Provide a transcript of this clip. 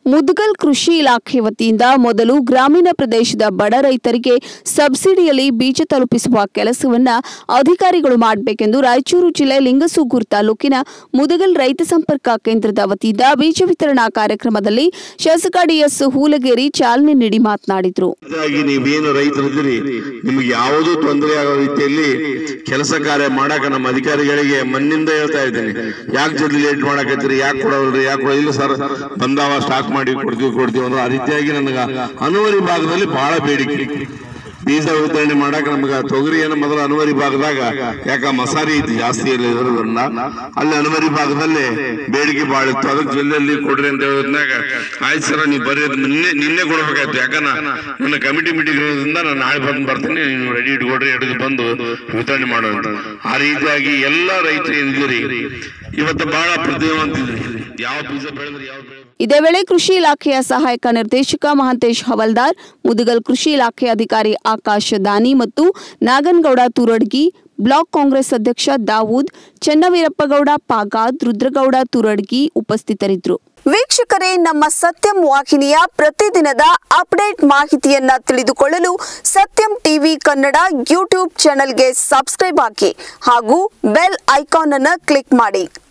ಮುದ್ಗಲ್ ಕೃಷಿ ಇಲಾಖೆ ವತಿಯಿಂದ ಮೊದಲು ಗ್ರಾಮೀಣ ಪ್ರದೇಶದ ಬಡ ರೈತರಿಗೆ ಸಬ್ಸಿಡಿಯಲ್ಲಿ ಬೀಜ ತಲುಪಿಸುವ ಕೆಲಸವನ್ನ ಅಧಿಕಾರಿಗಳು ಮಾಡಬೇಕೆಂದು ರಾಯಚೂರು ಜಿಲ್ಲೆ ಲಿಂಗಸೂಗೂರು ತಾಲೂಕಿನ ಮುದಗಲ್ ರೈತ ಸಂಪರ್ಕ ಕೇಂದ್ರದ ವತಿಯಿಂದ ಬೀಜ ವಿತರಣಾ ಕಾರ್ಯಕ್ರಮದಲ್ಲಿ ಶಾಸಕ ಡಿಎಸ್ ಹೂಲಗೇರಿ ಚಾಲನೆ ನೀಡಿ ಮಾತನಾಡಿದರು ಹಾಗಾಗಿ ನೀವೇನು ರೈತರಿದ್ದೀರಿ ನಿಮ್ಗೆ ಯಾವುದೂ ತೊಂದರೆ ಆಗೋ ರೀತಿಯಲ್ಲಿ ಕೆಲಸ ಕಾರ್ಯ ಮಾಡಾಕ ನಮ್ಮ ಅಧಿಕಾರಿಗಳಿಗೆ ಮಣ್ಣಿಂದ ಹೇಳ್ತಾ ಇದ್ದೀನಿ ಯಾಕೆ ಜಲ್ದಿ ಲೇಟ್ ಮಾಡಕತ್ತೀರಿ ಯಾಕೆ ಕೊಡೋಲ್ರಿ ಯಾಕೆ ಕೊಡೋ ಇಲ್ಲ ಸರ್ ಬಂದಾವ ಸ್ಟಾಕ್ ಮಾಡಿ ಕೊಡ್ತೀವಿ ಕೊಡ್ತೀವಿ ಅಂದ್ರೆ ಆ ರೀತಿಯಾಗಿ ನನಗ ಅನುವರಿ ಭಾಗದಲ್ಲಿ ಬಹಳ ಬೇಡಿಕೆ ಬೀಜ ವಿತರಣೆ ಮಾಡಾಕ ನಮ್ಗ ತೊಗರಿಯನ್ನು ಮೊದಲು ಅನುವರಿ ಭಾಗದಾಗ ಯಾಕ ಮಸಾರಿ ಐತಿ ಜಾಸ್ತಿ ಇಲ್ಲ ಇರೋದ್ರಿಂದ ಅಲ್ಲಿ ಅನುವರಿ ಭಾಗದಲ್ಲಿ ಬೇಡಿಕೆ ಬಹಳ ಇತ್ತು ಅದಕ್ಕೆ ಜಿಲ್ಲೆಯಲ್ಲಿ ಕೊಡ್ರಿ ಅಂತ ಹೇಳೋದ್ನಾಗ ಆಯ್ತು ಸರ್ ನೀವು ಬರ್ರಿ ಅದು ನಿನ್ನೆ ನಿನ್ನೆ ಕೊಡ್ಬೇಕಾಯ್ತು ಯಾಕಂದ್ರೆ ನನ್ನ ಕಮಿಟಿ ಮೀಟಿಂಗ್ ಇರೋದ್ರಿಂದ ನಾನು ನಾಳೆ ಬಂದು ಬರ್ತೀನಿ ನೀವು ರೆಡಿ ಇಟ್ಕೊಡ್ರಿ ಹಿಡಿದು ಬಂದು ವಿತರಣೆ ಮಾಡೋದು ಆ ರೀತಿಯಾಗಿ ಎಲ್ಲ ರೈತರು ಏನಿದ್ದೀರಿ ಇವತ್ತು ಬಹಳ ಪ್ರತಿಭಾವಂತಿದ್ರಿ ಯಾವ ಬೀಜ ಬೆಳೆದ್ರೆ ಯಾವ ಬೆಳೆ ಇದೇ ವೇಳೆ ಕೃಷಿ ಇಲಾಖೆಯ ಸಹಾಯಕ ನಿರ್ದೇಶಕ ಮಹಾಂತೇಶ್ ಹವಲ್ದಾರ್ ಮುದುಗಲ್ ಕೃಷಿ ಇಲಾಖೆ ಅಧಿಕಾರಿ ಆಕಾಶ್ ದಾನಿ ಮತ್ತು ನಾಗನಗೌಡ ತುರಡ್ಗಿ ಬ್ಲಾಕ್ ಕಾಂಗ್ರೆಸ್ ಅಧ್ಯಕ್ಷ ದಾವೂದ್ ಚೆನ್ನವೀರಪ್ಪಗೌಡ ಪಾಗಾದ್ ರುದ್ರಗೌಡ ತುರಡ್ಗಿ ಉಪಸ್ಥಿತರಿದ್ದರು ವೀಕ್ಷಕರೇ ನಮ್ಮ ಸತ್ಯಂ ವಾಹಿನಿಯ ಪ್ರತಿದಿನದ ಅಪ್ಡೇಟ್ ಮಾಹಿತಿಯನ್ನ ತಿಳಿದುಕೊಳ್ಳಲು ಸತ್ಯಂ ಟಿವಿ ಕನ್ನಡ ಯೂಟ್ಯೂಬ್ ಚಾನೆಲ್ಗೆ ಸಬ್ಸ್ಕ್ರೈಬ್ ಹಾಕಿ ಹಾಗೂ ಬೆಲ್ ಐಕಾನ್ ಅನ್ನು ಕ್ಲಿಕ್ ಮಾಡಿ